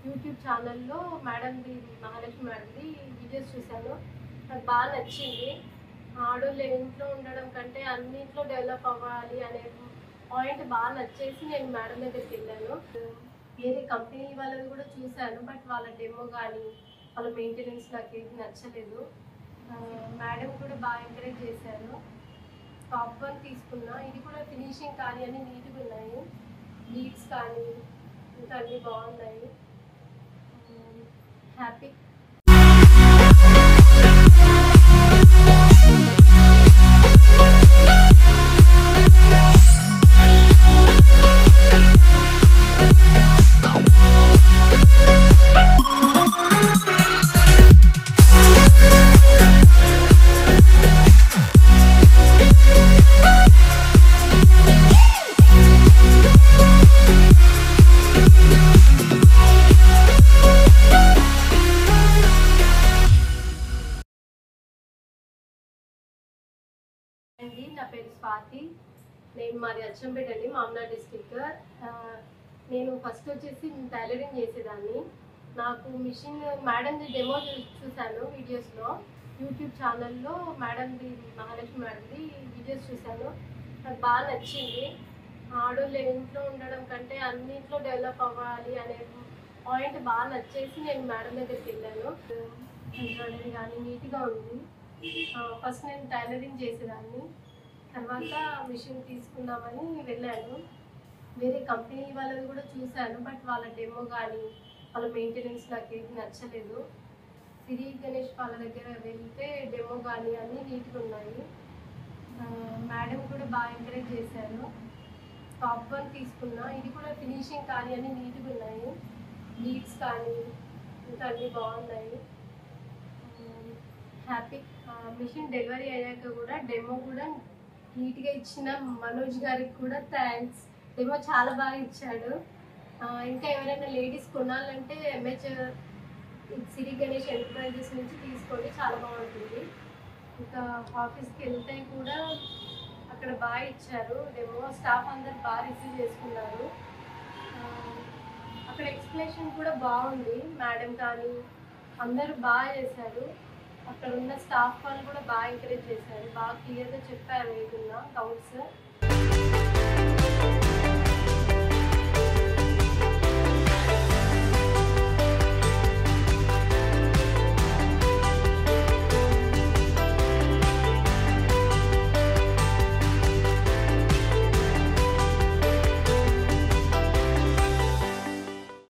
YouTube ఛానల్లో మేడంది Mahalakshmi మేడంది videos చూశాను నాకు బాగా నచ్చింది ఆడోళ్ళు ఇంట్లో ఉండడం కంటే అన్నింట్లో డెవలప్ అవ్వాలి అనే పాయింట్ బాగా నచ్చేసి నేను మేడం దగ్గరికి వెళ్ళాను వేరే కంపెనీ వాళ్ళది కూడా చూశాను బట్ వాళ్ళ డెమో కానీ వాళ్ళ మెయింటెనెన్స్ నాకు ఏది నచ్చలేదు మేడం కూడా బాగా ఎంకరేజ్ చేశారు టాప్ వన్ తీసుకున్నా ఇది కూడా ఫినిషింగ్ కానీ అన్ని నీట్గా ఉన్నాయి బీట్స్ కానీ ఇంకా అన్నీ బాగున్నాయి హ్యాపీ అండి నా పేరు స్వాతి నేను మాది అచ్చంపేట అండి మామనాడు డిస్టిక్ నేను ఫస్ట్ వచ్చేసి టైలరింగ్ చేసేదాన్ని నాకు మిషన్ మేడంది డెమో చూశాను వీడియోస్లో యూట్యూబ్ ఛానల్లో మేడంది మహాలక్ష్మి మేడంది వీడియోస్ చూశాను నాకు బాగా నచ్చింది ఆడోళ్ళు ఇంట్లో ఉండడం కంటే అన్నింట్లో డెవలప్ అవ్వాలి అనే పాయింట్ బాగా నచ్చేసి నేను మేడం దగ్గరికి వెళ్ళాను ఎంబ్రాయిడరీ కానీ నీట్గా ఉంది ఫస్ట్ నేను టైలరింగ్ చేసేదాన్ని తర్వాత మిషన్ తీసుకుందామని వెళ్ళాను వేరే కంపెనీ వాళ్ళది కూడా చూశాను బట్ వాళ్ళ డెమో కానీ వాళ్ళ మెయింటెనెన్స్ నాకు ఏది నచ్చలేదు సిరి గణేష్ వాళ్ళ దగ్గర వెళ్తే డెమో కానీ అన్నీ నీట్గా ఉన్నాయి మేడం కూడా బాగా ఎంకరేజ్ చేశారు టాప్ వన్ తీసుకున్నా ఇది కూడా ఫినిషింగ్ కానీ అన్నీ నీట్గా ఉన్నాయి బీట్స్ కానీ ఇంకా అన్నీ బాగున్నాయి హ్యాపీ మిషన్ డెలివరీ అయ్యాక కూడా డెమో కూడా నీట్గా ఇచ్చిన మనోజ్ గారికి కూడా థ్యాంక్స్ డెమో చాలా బాగా ఇచ్చాడు ఆ, ఇంకా ఎవరైనా లేడీస్ కొనాలంటే ఎంహెచ్ సిరి గణేష్ ఎంటర్ప్రైజెస్ నుంచి తీసుకోండి చాలా బాగుంటుంది ఇంకా ఆఫీస్కి వెళ్తే కూడా అక్కడ బాగా ఇచ్చారు డెమో స్టాఫ్ అందరు బాగా రిసీవ్ చేసుకున్నారు ఆ, అక్కడ ఎక్స్ప్లెనేషన్ కూడా బాగుంది మేడం కానీ అందరూ బాగా చేశారు అక్కడ ఉన్న స్టాఫ్ వాళ్ళు కూడా బాగా ఎంకరేజ్ చేశారు బాగా క్లియర్గా చెప్పారు ఏదున్నా డౌట్స్